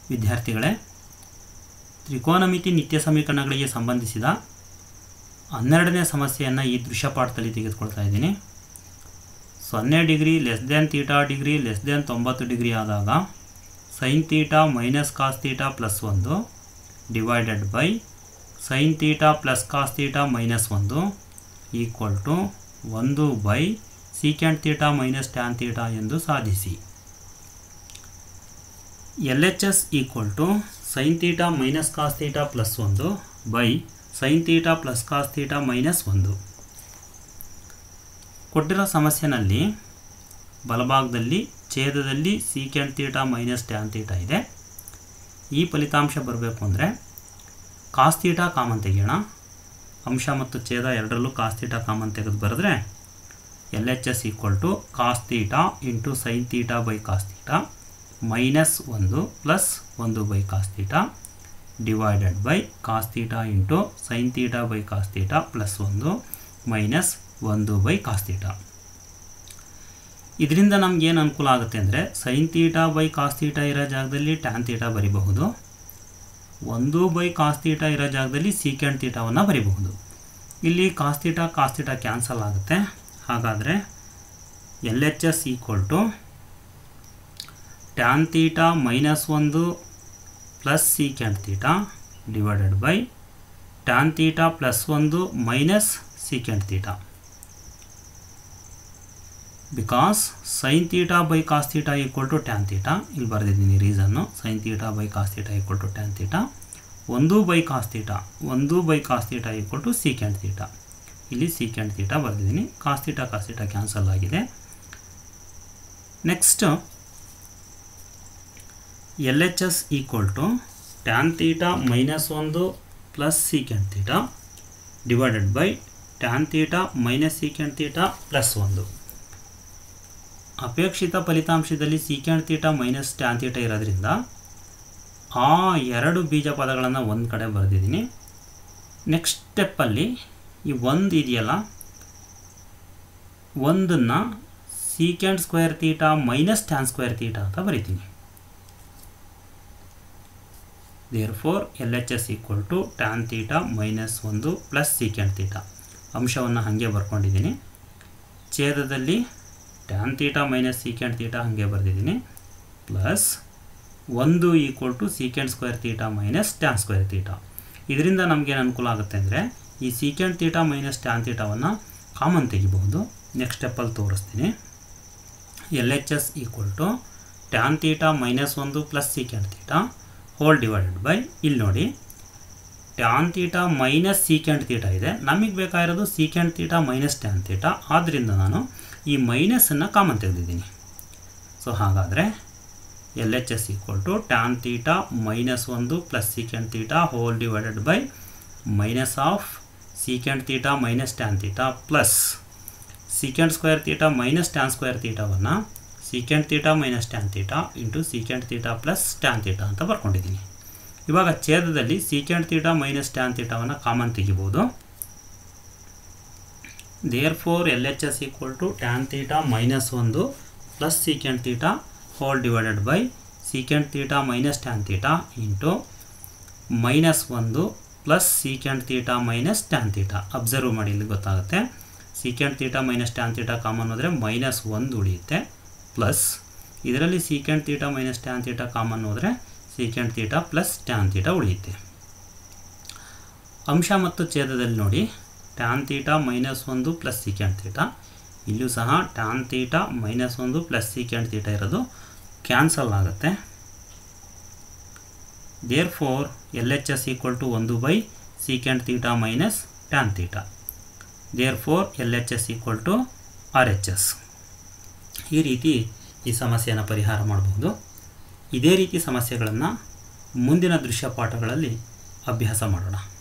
ವಿದ್ಯಾರ್ಥಿಗಳೇ ತ್ರಿಕೋನಮಿತಿ ನಿತ್ಯ ಸಮೀಕರಣಗಳಿಗೆ ಸಂಬಂಧಿಸಿದ ಹನ್ನೆರಡನೇ ಸಮಸ್ಯೆಯನ್ನು ಈ ದೃಶ್ಯಪಾಠದಲ್ಲಿ ತೆಗೆದುಕೊಳ್ತಾ ಇದ್ದೀನಿ ಸೊನ್ನೆ degree less than theta degree less than ತೊಂಬತ್ತು ಡಿಗ್ರಿ ಆದಾಗ sine theta minus cos theta plus ಒಂದು divided by sine theta plus cos theta minus ಒಂದು ಈಕ್ವಲ್ ಟು ಒಂದು by secant theta minus tan theta ಎಂದು ಸಾಧಿಸಿ L H S equal to sine theta minus cos theta plus ಒಂದು by sine theta plus cos theta minus ಒಂದು ಕೊಟ್ಟಿರೋ ಸಮಸ್ಯೆನಲ್ಲಿ ಬಲಭಾಗದಲ್ಲಿ ಛೇದದಲ್ಲಿ secant theta minus tan theta ಇದೆ ಈ ಫಲಿತಾಂಶ ಬರಬೇಕು ಅಂದರೆ ಕಾಸ್ ತೀಟಾ ಕಾಮನ್ ತೆಗೆಯೋಣ ಅಂಶ ಮತ್ತು ಛೇದ ಎರಡರಲ್ಲೂ ಕಾಸ್ ತೀಟಾ ಕಾಮನ್ ತೆಗೆದು ಬರೆದ್ರೆ L H S equal to cos theta into sine theta by cos theta minus ಒಂದು ಪ್ಲಸ್ ಒಂದು by cos theta divided by cos theta into sine theta by cos theta plus ಒಂದು minus ಒಂದು by cos theta ಇದರಿಂದ ನಮಗೇನು ಅನುಕೂಲ ಆಗುತ್ತೆ ಅಂದರೆ sine theta by cos theta ಇರೋ ಜಾಗದಲ್ಲಿ ಟ್ಯಾನ್ ತೀಟಾ ಬರಿಬಹುದು ಒಂದು ಬೈ ಕಾಸ್ ತೀಟಾ ಇರೋ ಜಾಗದಲ್ಲಿ ಸೀಕೆಂಡ್ ತೀಟಾವನ್ನು ಬರಿಬಹುದು ಇಲ್ಲಿ cos theta cos theta cancel ಆಗುತ್ತೆ ಹಾಗಾದರೆ L H S equal to tan theta minus ಒಂದು plus secant theta divided by tan theta plus ಒಂದು minus secant theta because sine theta by cos theta equal to tan theta ಇಲ್ಲಿ ಬರೆದಿದ್ದೀನಿ reason sine theta by cos theta equal to tan theta ಒಂದು by cos theta ಒಂದು by cos theta equal to secant theta ಇಲ್ಲಿ secant theta ಬರೆದಿದ್ದೀನಿ ಕಾಸ್ theta cos theta cancel ಆಗಿದೆ next L H S equal to tan theta minus ಒಂದು plus secant theta divided by tan theta minus secant theta plus ಒಂದು ಅಪೇಕ್ಷಿತ ಫಲಿತಾಂಶದಲ್ಲಿ secant theta minus tan theta ಇರೋದ್ರಿಂದ ಆ ಎರಡು ಬೀಜ ಪದಗಳನ್ನು ಒಂದು ಕಡೆ ಬರೆದಿದ್ದೀನಿ ನೆಕ್ಸ್ಟ್ ಸ್ಟೆಪ್ಪಲ್ಲಿ ಈ ಒಂದು ಇದೆಯಲ್ಲ ಒಂದನ್ನು secant square theta minus tan square theta ಅಂತ ಬರಿತೀನಿ therefore L H S equal to tan theta minus ಒಂದು ಪ್ಲಸ್ ಸೀಕೆಂಡ್ ತೀಟಾ ಅಂಶವನ್ನು ಹಾಗೆ ಬರ್ಕೊಂಡಿದ್ದೀನಿ ಛೇದದಲ್ಲಿ tan theta minus secant theta ಹಾಗೆ ಬರೆದಿದ್ದೀನಿ ಪ್ಲಸ್ ಒಂದು equal to secant square theta minus tan square theta ಇದರಿಂದ ನಮಗೇನು ಅನುಕೂಲ ಆಗುತ್ತೆ ಅಂದರೆ ಈ ಸೀಕೆಂಡ್ ತೀಟಾ ಮೈನಸ್ ಟ್ಯಾನ್ ತೀಟಾವನ್ನು ಕಾಮನ್ ತೆಗಿಬಹುದು ನೆಕ್ಸ್ಟ್ ಸ್ಟೆಪ್ಪಲ್ಲಿ ತೋರಿಸ್ತೀನಿ L H S equal to tan theta minus ಒಂದು plus secant theta whole divided by ಇಲ್ಲಿ ನೋಡಿ tan theta minus secant theta ಇದೆ ನಮಗೆ ಬೇಕಾಗಿರೋದು secant theta minus tan theta ಆದ್ದರಿಂದ ನಾನು ಈ ಮೈನಸನ್ನು ಕಾಮನ್ ತೆಗೆದಿದ್ದೀನಿ ಸೊ ಹಾಗಾದರೆ L H S equal to tan theta minus ಒಂದು plus secant theta whole divided by minus of secant theta minus tan theta plus secant square theta minus tan square ತೀಟಾವನ್ನು secant theta minus tan theta into secant theta plus tan theta ಅಂತ ಬರ್ಕೊಂಡಿದ್ದೀನಿ ಇವಾಗ ಛೇದದಲ್ಲಿ secant theta minus tan ತೀಟಾವನ್ನು common ತೆಗಿಬೋದು therefore L H S equal to tan theta minus ಒಂದು plus secant theta whole divided by secant theta minus tan theta into minus ಒಂದು plus secant theta minus tan theta observe ಮಾಡಿ ಇಲ್ಲಿ ಗೊತ್ತಾಗುತ್ತೆ secant theta minus tan theta common ಹೋದರೆ minus ಒಂದು ಉಳಿಯುತ್ತೆ plus ಇದರಲ್ಲಿ secant theta minus tan theta common ಹೋದರೆ secant theta plus tan theta ಉಳಿಯುತ್ತೆ ಅಂಶ ಮತ್ತು ಛೇದದಲ್ಲಿ ನೋಡಿ ಟ್ಯಾನ್ ತೀಟಾ ಮೈನಸ್ ಒಂದು ಪ್ಲಸ್ ಸೀಕೆಂಡ್ ತೀಟಾ ಇಲ್ಲೂ ಸಹ ಟ್ಯಾನ್ ತೀಟಾ ಮೈನಸ್ ಒಂದು ಪ್ಲಸ್ ಸೀಕೆಂಡ್ ತೀಟಾ ಇರೋದು ಕ್ಯಾನ್ಸಲ್ ಆಗುತ್ತೆ therefore L H S equal to ಒಂದು by secant theta minus tan theta therefore L H S equal to R H S ಈ ರೀತಿ ಈ ಸಮಸ್ಯೆಯನ್ನು ಪರಿಹಾರ ಮಾಡಬಹುದು ಇದೇ ರೀತಿ ಸಮಸ್ಯೆಗಳನ್ನು ಮುಂದಿನ ದೃಶ್ಯ ಪಾಠಗಳಲ್ಲಿ ಅಭ್ಯಾಸ ಮಾಡೋಣ